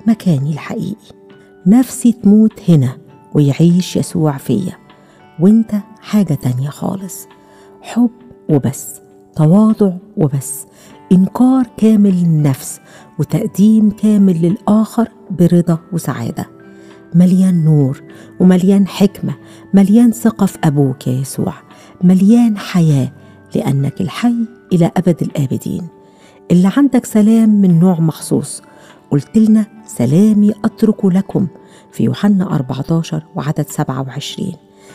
مكاني الحقيقي نفسي تموت هنا ويعيش يسوع فيا وانت حاجة تانية خالص حب وبس تواضع وبس إنكار كامل للنفس وتقديم كامل للآخر برضا وسعادة مليان نور ومليان حكمة مليان ثقة في أبوك يا يسوع مليان حياة لأنك الحي إلى أبد الآبدين اللي عندك سلام من نوع مخصوص قلت لنا سلامي أترك لكم في يوحنا 14 وعدد 27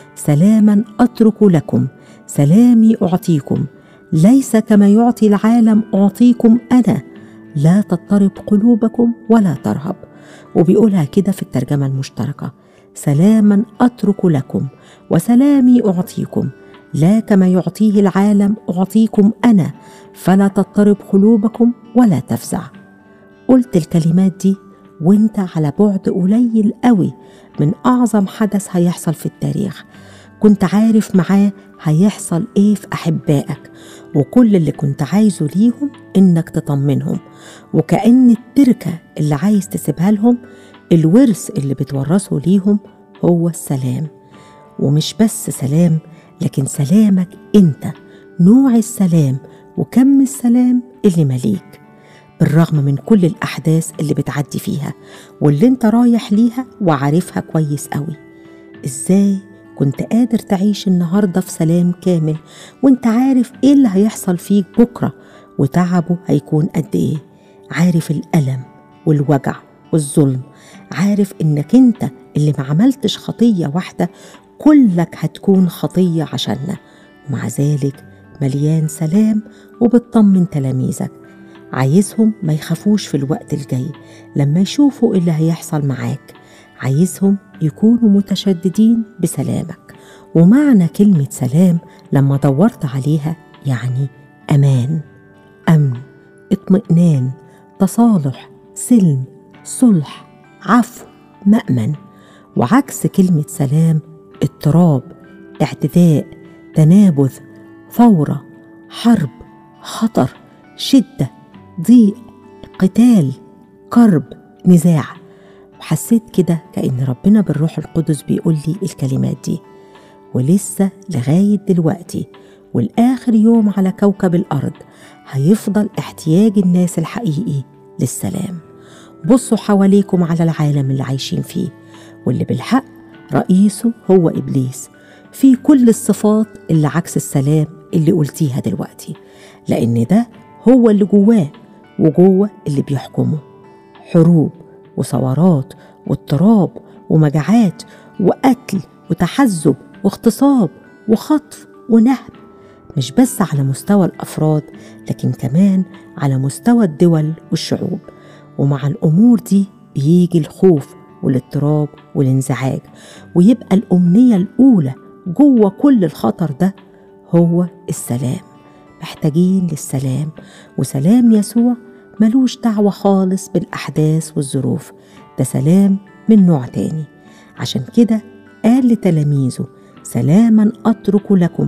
سلاما أترك لكم سلامي أعطيكم ليس كما يعطي العالم أعطيكم أنا لا تضطرب قلوبكم ولا ترهب وبيقولها كده في الترجمة المشتركة سلاما أترك لكم وسلامي أعطيكم لا كما يعطيه العالم أعطيكم أنا فلا تضطرب قلوبكم ولا تفزع قلت الكلمات دي وانت على بعد قليل قوي من أعظم حدث هيحصل في التاريخ كنت عارف معاه هيحصل ايه في أحبائك وكل اللي كنت عايزه ليهم إنك تطمنهم وكأن التركة اللي عايز تسيبها لهم الورث اللي بتورثه ليهم هو السلام ومش بس سلام لكن سلامك انت نوع السلام وكم السلام اللي مليك بالرغم من كل الأحداث اللي بتعدي فيها واللي انت رايح ليها وعارفها كويس قوي ازاي كنت قادر تعيش النهاردة في سلام كامل وانت عارف ايه اللي هيحصل فيك بكرة وتعبه هيكون قد ايه عارف الألم والوجع والظلم عارف انك انت اللي ما عملتش خطية واحدة كلك هتكون خطية عشاننا ومع ذلك مليان سلام وبتطمن تلاميذك عايزهم ما يخافوش في الوقت الجاي لما يشوفوا اللي هيحصل معاك عايزهم يكونوا متشددين بسلامك ومعنى كلمة سلام لما دورت عليها يعني أمان أمن اطمئنان تصالح سلم صلح عفو مأمن وعكس كلمة سلام اضطراب اعتداء تنابذ ثورة حرب خطر شدة ضيق قتال كرب نزاع وحسيت كده كأن ربنا بالروح القدس بيقول لي الكلمات دي ولسه لغاية دلوقتي والآخر يوم على كوكب الأرض هيفضل احتياج الناس الحقيقي للسلام بصوا حواليكم على العالم اللي عايشين فيه واللي بالحق رئيسه هو إبليس في كل الصفات اللي عكس السلام اللي قلتيها دلوقتي لأن ده هو اللي جواه وجوه اللي بيحكمه حروب وثورات واضطراب ومجاعات وقتل وتحزب واغتصاب وخطف ونهب مش بس على مستوى الافراد لكن كمان على مستوى الدول والشعوب ومع الامور دي بيجي الخوف والاضطراب والانزعاج ويبقى الامنيه الاولى جوه كل الخطر ده هو السلام محتاجين للسلام وسلام يسوع ملوش دعوة خالص بالأحداث والظروف ده سلام من نوع تاني عشان كده قال لتلاميذه سلاما أترك لكم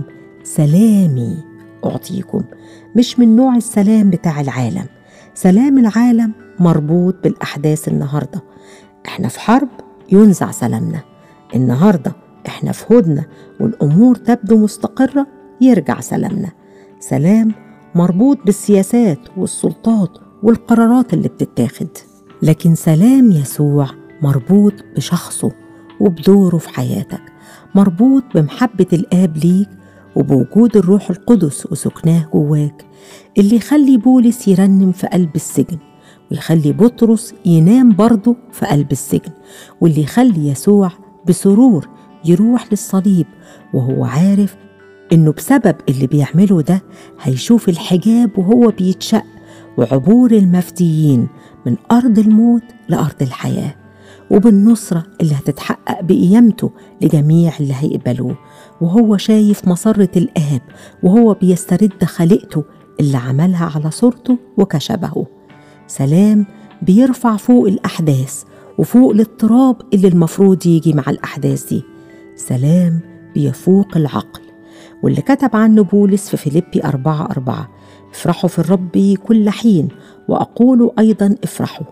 سلامي أعطيكم مش من نوع السلام بتاع العالم سلام العالم مربوط بالأحداث النهاردة احنا في حرب ينزع سلامنا النهارده احنا في هدنه والامور تبدو مستقره يرجع سلامنا سلام مربوط بالسياسات والسلطات والقرارات اللي بتتاخد لكن سلام يسوع مربوط بشخصه وبدوره في حياتك مربوط بمحبة الآب ليك وبوجود الروح القدس وسكناه جواك اللي يخلي بولس يرنم في قلب السجن ويخلي بطرس ينام برضه في قلب السجن واللي يخلي يسوع بسرور يروح للصليب وهو عارف انه بسبب اللي بيعمله ده هيشوف الحجاب وهو بيتشق وعبور المفديين من ارض الموت لارض الحياه وبالنصره اللي هتتحقق بقيامته لجميع اللي هيقبلوه وهو شايف مسره الاب وهو بيسترد خليقته اللي عملها على صورته وكشبهه سلام بيرفع فوق الأحداث وفوق الاضطراب اللي المفروض يجي مع الأحداث دي سلام بيفوق العقل واللي كتب عنه بولس في فيليبي أربعة أربعة افرحوا في الرب كل حين وأقول أيضا افرحوا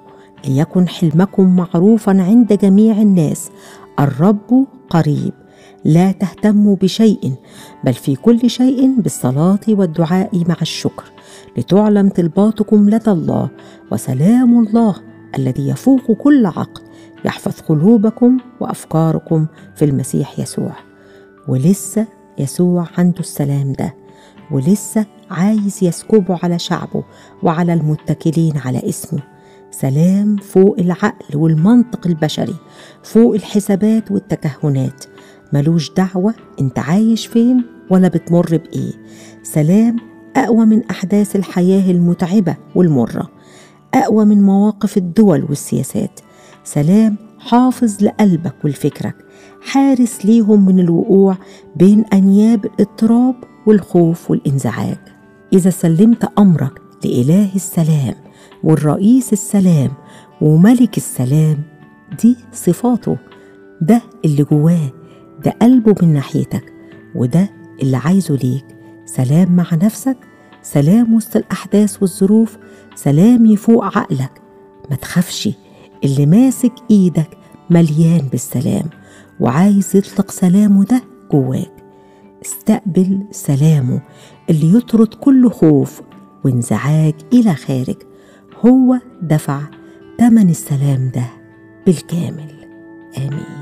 ليكن حلمكم معروفا عند جميع الناس الرب قريب لا تهتموا بشيء بل في كل شيء بالصلاه والدعاء مع الشكر لتعلم طلباتكم لدى الله وسلام الله الذي يفوق كل عقل يحفظ قلوبكم وافكاركم في المسيح يسوع ولسه يسوع عنده السلام ده ولسه عايز يسكبه على شعبه وعلى المتكلين على اسمه سلام فوق العقل والمنطق البشري فوق الحسابات والتكهنات ملوش دعوة انت عايش فين ولا بتمر بإيه سلام أقوى من أحداث الحياة المتعبة والمرة أقوى من مواقف الدول والسياسات سلام حافظ لقلبك ولفكرك حارس ليهم من الوقوع بين أنياب الاضطراب والخوف والانزعاج إذا سلمت أمرك لإله السلام والرئيس السلام وملك السلام دي صفاته ده اللي جواه ده قلبه من ناحيتك وده اللي عايزه ليك سلام مع نفسك سلام وسط الأحداث والظروف سلام يفوق عقلك ما تخافش اللي ماسك إيدك مليان بالسلام وعايز يطلق سلامه ده جواك استقبل سلامه اللي يطرد كل خوف وانزعاج إلى خارج هو دفع تمن السلام ده بالكامل آمين